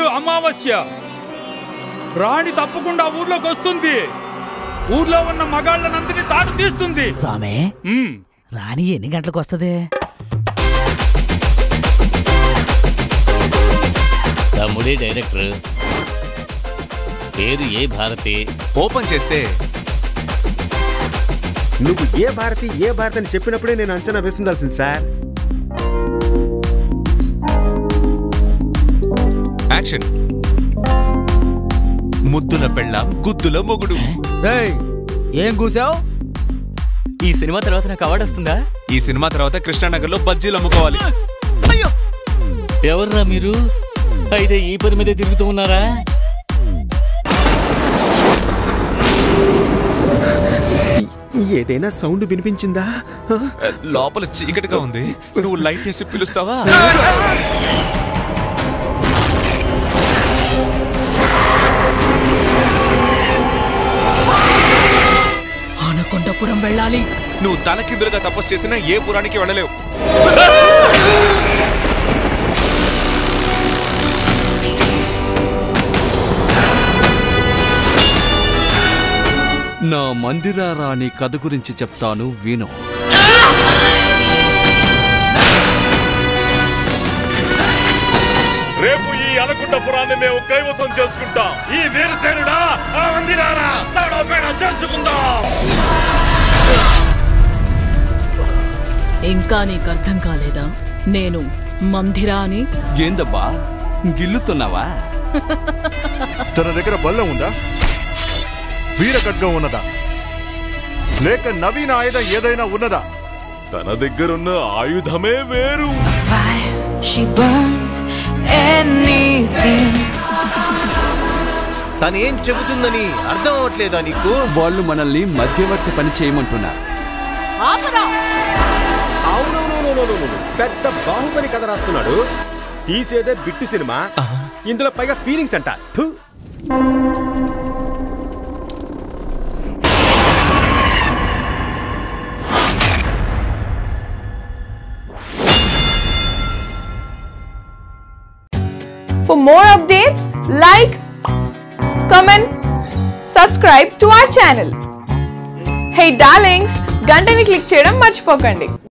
అమావాస్య రాణి తప్పకుండా ఊర్లోకి వస్తుంది ఊర్లో ఉన్న మగాళ్ళనందరినీ తాడు తీస్తుంది స్వామి ఉమ్, రాణి ఎన్ని గంటలకు వస్తుంది తమ్ముడే డైరెక్టర్ పేరు ఏ భారతి ఓపెన్ చేస్తే నువ్వు ఏ భారతి ఏ భారతి అని చెప్పినప్పుడే నేను అంచనా వేస్తుండాల్సింది సార్ యాక్షన్ ముద్దుల పెళ్ళాం గుద్దుల మొగుడు ఏం కూసావు ఈ సినిమా తర్వాత నాకు అవార్డు వస్తుందా ఈ సినిమా తర్వాత కృష్ణానగర్ లో బజ్జీలు అమ్ముకోవాలి ఎవర్రా మీరు అయితే ఈ పని మీదే తిరుగుతూ ఉన్నారా ఏదైనా సౌండ్ వినిపించిందా హ? లోపల చీకటిగా ఉంది నువ్వు లైట్ వేసి పిలుస్తావా ఆనకొండపురం వెళ్ళాలి నువ్వు తలకిందులుగా తపస్సు చేసినా ఏ పురానికి వెళ్ళలేవు నా మందిరారాణి కథ గురించి చెప్తాను విను రేపు ఈ అనకుండపురాన్ని మేము కైవసం చేసుకుంటాం ఈ వీరసేనుడా ఆ మందిరారా తాడో పేడ తెలుసుకుందాం ఇంకా నీకు అర్థం కాలేదా నేను మందిరా అని ఏందబ్బా గిల్లుతున్నావా తన దగ్గర బల్ల ఉందా వీర ఖడ్గం ఉన్నదా లేక నవీన ఆయుధం ఏదైనా ఉన్నదా తన దగ్గరున్న ఆయుధమే వేరు She burned anything. తను ఏం చెబుతుందని అర్థం అవ్వట్లేదా నీకు వాళ్ళు మనల్ని మధ్యవర్తి పని చేయమంటున్నారు అవునవునవునవునవును పెద్ద బాహుబలి కథ రాస్తున్నాడు తీసేదే బిట్టు సినిమా ఇందులో పైగా ఫీలింగ్స్ అంట థు. For more updates, like, comment, subscribe to our channel. Hey darlings, గంటని click చేయడం మర్చిపోకండి